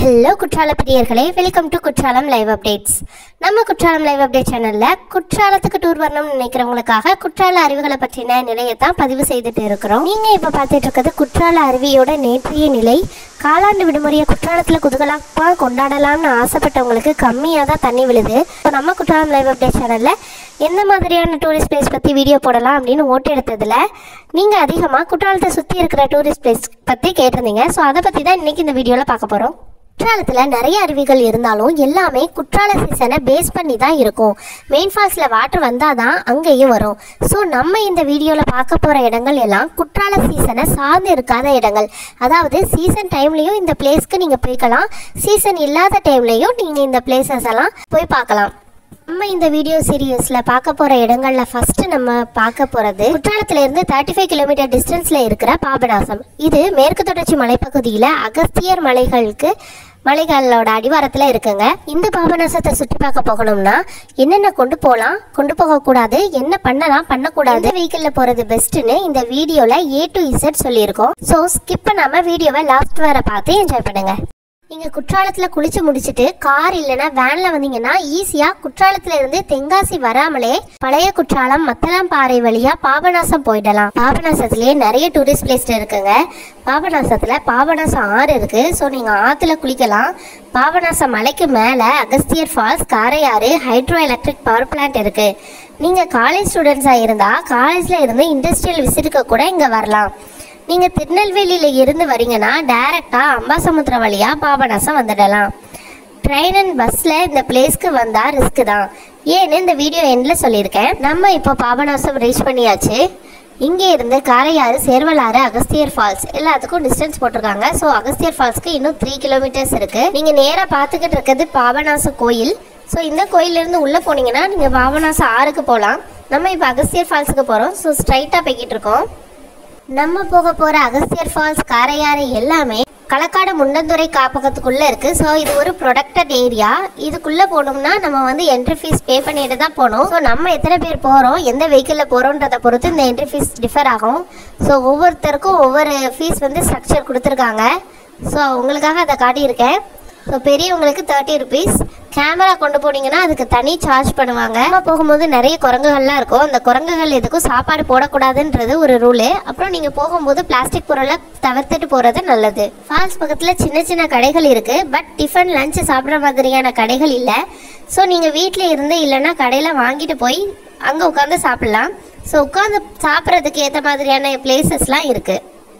hello குற்றால பிரியர்களே welcome to Courtallam live updates நம்ம குற்றாலம் லைவ் அப்டேட் சேனல்ல குற்றாலத்துக்கு டூர் வரணும்னு நினைக்கிறவங்களுக்காக குற்றால அருவிகளை பற்றின நிலையத்தான் பதிவு செய்துட்டு இருக்கிறோம் நீங்க இப்ப பார்த்துட்டு இருக்கிறது குற்றால அருவியோட நேற்றைய நிலை காலாண்டு விடுமுறையை குற்றாலத்துல குதூகலமா கொண்டாடலாம்னு ஆசைப்பட்டவங்களுக்கு கம்மியா தான் தண்ணி விழுது இப்போ நம்ம குற்றாலம் லைவ் அப்டேட் சேனல்ல எந்த மாதிரியான டூரிஸ்ட் பிளேஸ் பத்தி வீடியோ போடலாம் அப்படின்னு ஓட்டு எடுத்ததுல நீங்க அதிகமா குற்றாலத்தை சுத்தி இருக்கிற டூரிஸ்ட் பிளேஸ் பத்தி கேட்டிருந்தீங்க ஸோ அதை பத்தி தான் இன்னைக்கு இந்த வீடியோல பார்க்க போறோம் குற்றாலத்தில் நிறைய அருவிகள் இருந்தாலும் எல்லாமே குற்றால சீசனை பேஸ் பண்ணி தான் இருக்கும் மெயின் ஃபால்ஸில் வாட்டர் வந்தால் தான் அங்கேயும் வரும் ஸோ நம்ம இந்த வீடியோவில் பார்க்க போகிற இடங்கள் எல்லாம் குற்றால சீசனை சார்ந்து இருக்காத இடங்கள் அதாவது சீசன் டைம்லேயும் இந்த பிளேஸ்க்கு நீங்கள் போய்க்கலாம் சீசன் இல்லாத டைம்லேயும் நீங்கள் இந்த பிளேசஸ் எல்லாம் போய் பார்க்கலாம் நம்ம இந்த வீடியோ சீரியஸ்ல பார்க்க போற இடங்கள்ல ஃபர்ஸ்ட் நம்ம பார்க்க போறது குற்றாலத்துல இருந்து தேர்ட்டி ஃபைவ் கிலோமீட்டர் டிஸ்டன்ஸ்ல இருக்கிற பாபநாசம் இது மேற்கு தொடர்ச்சி மலைப்பகுதியில அகஸ்தியர் மலைகளுக்கு மலைகளோட அடிவாரத்துல இருக்குங்க இந்த பாபநாசத்தை சுற்றி பார்க்க போகணும்னா என்னென்ன கொண்டு போகலாம் கொண்டு போகக்கூடாது என்ன பண்ணலாம் பண்ணக்கூடாது வெஹிக்கிள்ல போறது பெஸ்ட்னு இந்த வீடியோல ஏ டு இசட் சொல்லியிருக்கோம் ஸோ ஸ்கிப் பண்ணாம வீடியோவை லாஸ்ட் வரை பார்த்து என்ஜாய் பண்ணுங்க நீங்க குற்றாலத்துல குளிச்சு முடிச்சிட்டு கார் இல்லைன்னா வேன்ல வந்தீங்கன்னா ஈஸியா குற்றாலத்துல இருந்து தென்காசி வராமலே பழைய குற்றாலம் மத்தளம்பாறை வழியா பாபநாசம் போயிடலாம் பாபநாசத்திலேயே நிறைய டூரிஸ்ட் பிளேஸ் இருக்குங்க பாபநாசத்துல பாபநாசம் ஆறு இருக்கு ஸோ நீங்க ஆத்துல குளிக்கலாம் பாபநாசம் மலைக்கு மேல Agasthiyar falls Karaiyar hydro electric power plant இருக்கு நீங்க காலேஜ் ஸ்டூடெண்ட்ஸா இருந்தா காலேஜ்ல இருந்து இண்டஸ்ட்ரியல் விசிட்டுக்கு கூட இங்க வரலாம் நீங்கள் திருநெல்வேலியில் இருந்து வரீங்கன்னா டைரெக்டாக அம்பாசமுத்திரம் வழியாக பாபநாசம் வந்துடலாம் ட்ரெயின் அண்ட் பஸ்ஸில் இந்த பிளேஸ்க்கு வந்தால் ரிஸ்க் தான் ஏன்னு இந்த வீடியோ எண்டில் சொல்லியிருக்கேன் நம்ம இப்போ பாபநாசம் ரீச் பண்ணியாச்சு இங்கே இருந்து காரையாறு சேர்வலாறு அகஸ்தியர் ஃபால்ஸ் எல்லாத்துக்கும் டிஸ்டன்ஸ் போட்டிருக்காங்க ஸோ அகஸ்தியர் ஃபால்ஸ்க்கு இன்னும் த்ரீ கிலோமீட்டர்ஸ் இருக்குது நீங்கள் நேராக பார்த்துக்கிட்டு இருக்கிறது பாபநாசம் கோயில் ஸோ இந்த கோயிலேருந்து உள்ளே போனீங்கன்னா நீங்கள் பாபநாசம் ஆறுக்கு போகலாம் நம்ம இப்போ அகஸ்தியர் ஃபால்ஸுக்கு போகிறோம் ஸோ ஸ்ட்ரைட்டாக போய்கிட்டு இருக்கோம் நம்ம போக போற அகஸ்தியர் ஃபால்ஸ் காரையாறு எல்லாமே களக்காடு முண்டந்துறை காப்பகத்துக்குள்ள இருக்கு ஸோ இது ஒரு ப்ரொடக்டட் ஏரியா இதுக்குள்ள போகணும்னா நம்ம வந்து என்ட்ரி ஃபீஸ் பே பண்ணிட்டு தான் போகணும் ஸோ நம்ம எத்தனை பேர் போகிறோம் எந்த வெஹிக்கிளில் போகிறோன்றதை பொறுத்து இந்த என்ட்ரி ஃபீஸ் டிஃபர் ஆகும் ஸோ ஒவ்வொருத்தருக்கும் ஒவ்வொரு ஃபீஸ் வந்து ஸ்ட்ரக்சர் கொடுத்துருக்காங்க ஸோ உங்களுக்காக அதை காட்டியிருக்கேன் ஸோ பெரியவங்களுக்கு தேர்ட்டி ருபீஸ் கேமரா கொண்டு போனீங்கன்னா அதுக்கு தனி சார்ஜ் பண்ணுவாங்க நம்ம போகும்போது நிறைய குரங்குகள்லாம் இருக்கும் அந்த குரங்குகள் எதுக்கும் சாப்பாடு போடக்கூடாதுன்றது ஒரு ரூலு அப்புறம் நீங்கள் போகும்போது பிளாஸ்டிக் பொருளை தவிர்த்துட்டு போகிறது நல்லது ஃபால்ஸ் பக்கத்தில் சின்ன சின்ன கடைகள் இருக்குது பட் டிஃபன் லஞ்ச் சாப்பிட்ற மாதிரியான கடைகள் இல்லை ஸோ நீங்கள் வீட்டில் இருந்து இல்லைன்னா கடையில் வாங்கிட்டு போய் அங்கே உட்காந்து சாப்பிட்லாம் ஸோ உட்காந்து சாப்பிட்றதுக்கு ஏற்ற மாதிரியான பிளேசஸ்லாம் இருக்குது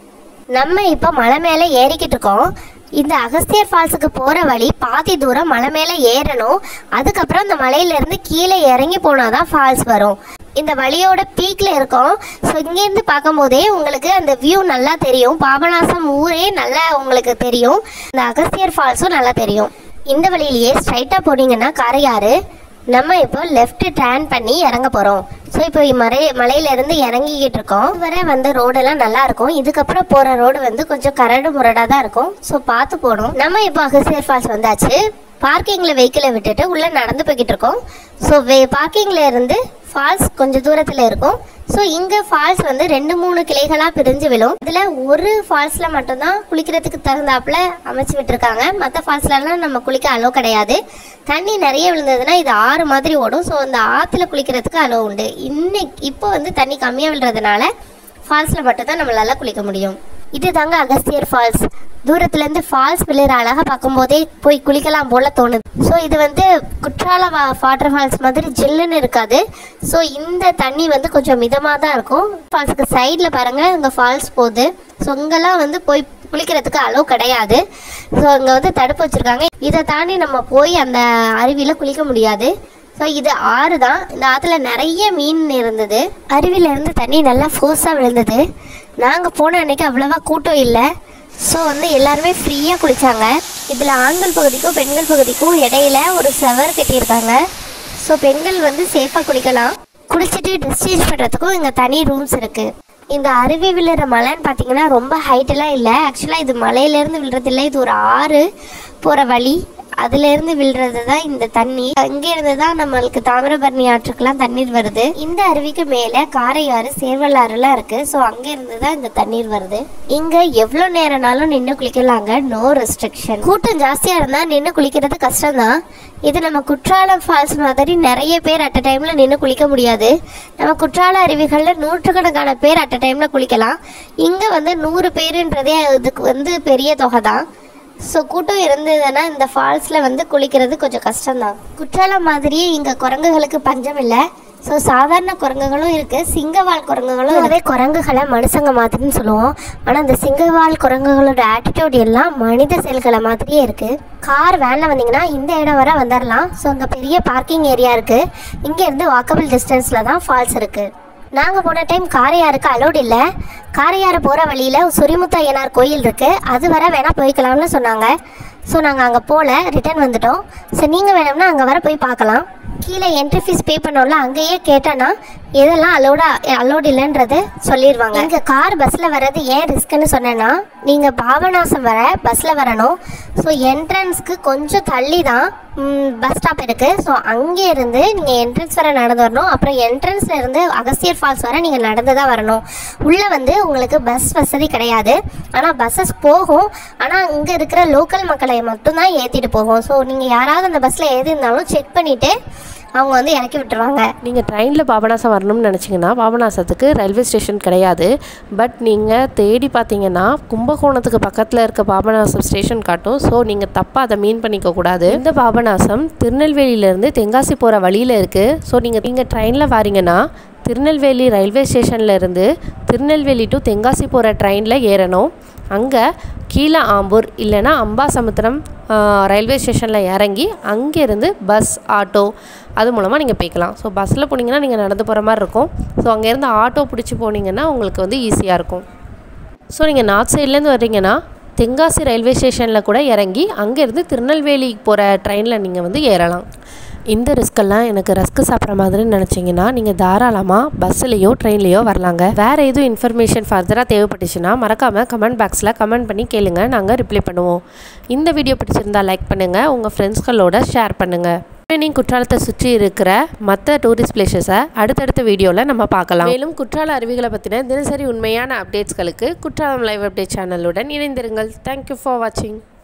நம்ம இப்போ மலை மேலே ஏறிக்கிட்டு இருக்கோம் இந்த அகஸ்தியர் ஃபால்ஸுக்கு போகிற வழி பாதி தூரம் மலை மேலே ஏறணும் அதுக்கப்புறம் இந்த மலையிலேருந்து கீழே இறங்கி போனால் தான் ஃபால்ஸ் வரும் இந்த வழியோட பீக்கில் இருக்கோம் ஸோ இங்கேருந்து பார்க்கும்போதே உங்களுக்கு அந்த வியூ நல்லா தெரியும் பாபநாசம் ஊரே நல்லா உங்களுக்கு தெரியும் இந்த அகஸ்தியர் ஃபால்ஸும் நல்லா தெரியும் இந்த வழியிலேயே ஸ்ட்ரைட்டாக போனீங்கன்னா கரையாறு நம்ம இப்போ லெஃப்ட் டேர்ன் பண்ணி இறங்க போகிறோம் ஸோ இப்போ மலை மலையிலேருந்து இறங்கிக்கிட்டு இருக்கோம் வர வந்த ரோடெல்லாம் நல்லா இருக்கும் இதுக்கப்புறம் போகிற ரோடு வந்து கொஞ்சம் கரடு முரடாக தான் இருக்கும் ஸோ பார்த்து போகணும் நம்ம இப்போ அகசியர் ஃபால்ஸ் வந்தாச்சு பார்க்கிங்கில் வெஹிக்கிளை விட்டுட்டு உள்ளே நடந்து போய்கிட்டு இருக்கோம் ஸோ வே பார்க்கிங்கில் இருந்து ஃபால்ஸ் கொஞ்சம் தூரத்தில் இருக்கும் ஸோ இங்கே ஃபால்ஸ் வந்து ரெண்டு மூணு கிளைகளாக பிரிஞ்சு விழும் இதில் ஒரு ஃபால்ஸில் மட்டும்தான் குளிக்கிறதுக்கு தகுந்தாப்புல அமைச்சு விட்டுருக்காங்க மற்ற ஃபால்ஸ்லலாம் நம்ம குளிக்க அலோ கிடையாது தண்ணி நிறைய விழுந்ததுன்னா இது ஆறு மாதிரி ஓடும் ஸோ அந்த ஆற்றுல குளிக்கிறதுக்கு அலோ உண்டு இன்னைக்கு இப்போ வந்து தண்ணி கம்மியாக விழுறதுனால ஃபால்ஸில் மட்டும்தான் நம்மளால குளிக்க முடியும் இது தாங்க அகஸ்தியர் ஃபால்ஸ் தூரத்துலேருந்து ஃபால்ஸ் விழுற அழகாக பார்க்கும்போதே போய் குளிக்கலாம் போல தோணுது ஸோ இது வந்து குற்றால வாட்டர் ஃபால்ஸ் மாதிரி ஜில்லுன்னு இருக்காது ஸோ இந்த தண்ணி வந்து கொஞ்சம் மிதமாக தான் இருக்கும் ஃபால்ஸுக்கு சைடில் பாருங்கள் இங்கே ஃபால்ஸ் போகுது ஸோ இங்கெல்லாம் வந்து போய் குளிக்கிறதுக்கு அளவு கிடையாது ஸோ இங்கே வந்து தடுப்பு வச்சுருக்காங்க இதை தாண்டி நம்ம போய் அந்த அருவியில் குளிக்க முடியாது ஸோ இது ஆறு தான் இந்த ஆற்றுல நிறைய மீன் இருந்தது அருவியிலேருந்து தண்ணி நல்லா ஃபோர்ஸாக விழுந்தது நாங்கள் போன அன்னைக்கு அவ்வளோவா கூட்டம் இல்லை ஸோ வந்து எல்லாருமே ஃப்ரீயாக குளித்தாங்க இதில் ஆண்கள் பகுதிக்கும் பெண்கள் பகுதிக்கும் இடையில ஒரு செவர் கட்டியிருக்காங்க ஸோ பெண்கள் வந்து சேஃபாக குளிக்கலாம் குளிச்சுட்டு ட்ரெஸ் சேஞ்ச் பண்ணுறதுக்கும் இங்கே தனி ரூம்ஸ் இருக்குது இந்த அருவி விழுற மலைன்னு பார்த்தீங்கன்னா ரொம்ப ஹைட்டெல்லாம் இல்லை ஆக்சுவலாக இது மலையிலேருந்து விழுறது இல்லை இது ஒரு ஆறு போகிற வழி அதுலேருந்து விழுறது தான் இந்த தண்ணி அங்கேருந்து தான் நம்மளுக்கு தாமிரபரணி ஆற்றுக்கெல்லாம் தண்ணீர் வருது இந்த அருவிக்கு மேலே காரையாறு சேர்வலாறுலாம் இருக்கு ஸோ அங்கேருந்து தான் இந்த தண்ணீர் வருது இங்கே எவ்வளோ நேரம்னாலும் நின்று குளிக்கலாங்க நோ ரெஸ்ட்ரிக்ஷன் கூட்டம் ஜாஸ்தியாக இருந்தால் நின்று குளிக்கிறது கஷ்டம்தான் இது நம்ம குற்றாலம் ஃபால்ஸ் மாதிரி நிறைய பேர் அட் அ டைமில் நின்று குளிக்க முடியாது நம்ம குற்றால அருவிகளில் நூற்றுக்கணக்கான பேர் அட் அ டைமில் குளிக்கலாம் இங்கே வந்து நூறு பேருன்றதே இதுக்கு வந்து பெரிய தொகை தான் ஸோ கூட்டம் இருந்ததுன்னா இந்த ஃபால்ஸில் வந்து குளிக்கிறது கொஞ்சம் கஷ்டம்தான் குற்றாலம் மாதிரியே இங்கே குரங்குகளுக்கு பஞ்சம் இல்லை ஸோ சாதாரண குரங்குகளும் இருக்குது சிங்கவால் குரங்குகளும் அதே குரங்குகளை மனுஷங்க மாதிரின்னு சொல்லுவோம் ஆனால் அந்த சிங்கவால் குரங்குகளோட ஆட்டிடியூட் எல்லாம் மனித செயல்களை மாதிரியே இருக்குது கார் வேனில் வந்தீங்கன்னா இந்த இடம் வரை வந்துடலாம் ஸோ அங்கே பெரிய பார்க்கிங் ஏரியா இருக்குது இங்கேருந்து வாக்கபிள் டிஸ்டன்ஸில் தான் ஃபால்ஸ் இருக்குது நாங்கள் போன டைம் காரையாருக்கு அலோட் இல்லை காரையாறு போகிற வழியில் சுரிமுத்து ஐயனார் கோயில் இருக்குது அது வர வேணால் போய்க்கலாம்னு சொன்னாங்க ஸோ நாங்கள் அங்கே போகல ரிட்டர்ன் வந்துட்டோம் ஸோ நீங்கள் வேணும்னா அங்கே வர போய் பார்க்கலாம் கீழே என்ட்ரி ஃபீஸ் பே பண்ணோம்ல அங்கேயே கேட்டோன்னா எதெல்லாம் அலோடா அலோட் இல்லைன்றது சொல்லிடுவாங்க இங்கே கார் பஸ்ஸில் வர்றது ஏன் ரிஸ்க்குன்னு சொன்னேன்னா நீங்கள் பாபநாசம் வர பஸ்ஸில் வரணும் ஸோ என்ட்ரன்ஸ்க்கு கொஞ்சம் தள்ளி தான் பஸ் ஸ்டாப் இருக்குது ஸோ அங்கே இருந்து நீங்கள் என்ட்ரன்ஸ் வர நடந்து வரணும் அப்புறம் என்ட்ரன்ஸில் இருந்து அகஸ்தியர் ஃபால்ஸ் வர நீங்கள் நடந்து தான் வரணும் உள்ளே வந்து உங்களுக்கு பஸ் வசதி கிடையாது ஆனால் பஸ்ஸஸ் போகும் ஆனால் இங்கே இருக்கிற லோக்கல் மக்களை மட்டும்தான் ஏற்றிட்டு போகும் ஸோ நீங்கள் யாராவது அந்த பஸ்ஸில் ஏறி இருந்தாலும் செக் பண்ணிவிட்டு அவங்க வந்து இறக்கி விட்டுருவாங்க நீங்கள் ட்ரெயினில் பாபநாசம் வரணும்னு நினச்சிங்கன்னா பாபநாசத்துக்கு ரயில்வே ஸ்டேஷன் கிடையாது பட் நீங்கள் தேடி பார்த்தீங்கன்னா கும்பகோணத்துக்கு பக்கத்தில் இருக்க பாபநாசம் ஸ்டேஷன் காட்டும் ஸோ நீங்கள் தப்பாக அதை மீன் பண்ணிக்க கூடாது இந்த பாபநாசம் திருநெல்வேலியிலேருந்து தென்காசி போகிற வழியில் இருக்குது ஸோ நீங்கள் நீங்கள் ட்ரெயினில் வாரீங்கன்னா திருநெல்வேலி ரயில்வே ஸ்டேஷனில் இருந்து திருநெல்வேலி டு தென்காசி போகிற ட்ரெயினில் ஏறணும் அங்கே கீழே ஆம்பூர் இல்லைன்னா அம்பாசமுத்திரம் ரயில்வே ஸ்டேஷனில் இறங்கி அங்கேருந்து பஸ் ஆட்டோ அது மூலமாக நீங்கள் போய்க்கலாம் ஸோ பஸ்ஸில் போனீங்கன்னா நீங்கள் நடந்து போகிற மாதிரி இருக்கும் ஸோ அங்கேருந்து ஆட்டோ பிடிச்சி போனீங்கன்னா உங்களுக்கு வந்து ஈஸியாக இருக்கும் ஸோ நீங்கள் நார்த் சைட்லேருந்து வர்றீங்கன்னா தென்காசி ரயில்வே ஸ்டேஷனில் கூட இறங்கி அங்கேருந்து திருநெல்வேலி போகிற ட்ரெயினில் நீங்கள் வந்து ஏறலாம் இந்த ரிஸ்க்கெல்லாம் எனக்கு ரஸ்க்கு சாப்பிட்ற மாதிரின்னு நினச்சிங்கன்னா நீங்கள் தாராளமாக பஸ்ஸுலேயோ ட்ரெயின்லேயோ வரலாங்க வேறு எதுவும் இன்ஃபர்மேஷன் ஃபர்தராக தேவைப்பட்டுச்சுன்னா மறக்காமல் கமெண்ட் பாக்ஸில் கமெண்ட் பண்ணி கேளுங்க நாங்கள் ரிப்ளை பண்ணுவோம் இந்த வீடியோ பிடிச்சிருந்தா லைக் பண்ணுங்கள் உங்கள் ஃப்ரெண்ட்ஸ்களோட ஷேர் பண்ணுங்கள் நீ குற்றாலத்தை சுற்றி இருக்கிற மற்ற டூரிஸ்ட் பிளேசஸை அடுத்தடுத்த வீடியோவில் நம்ம பார்க்கலாம் மேலும் குற்றால அருவிகளை பற்றின தினசரி உண்மையான அப்டேட்ஸ்களுக்கு குற்றாலம் லைவ் அப்டேட் சேனலுடன் இணைந்திருங்கள் தேங்க்யூ ஃபார் வாட்சிங்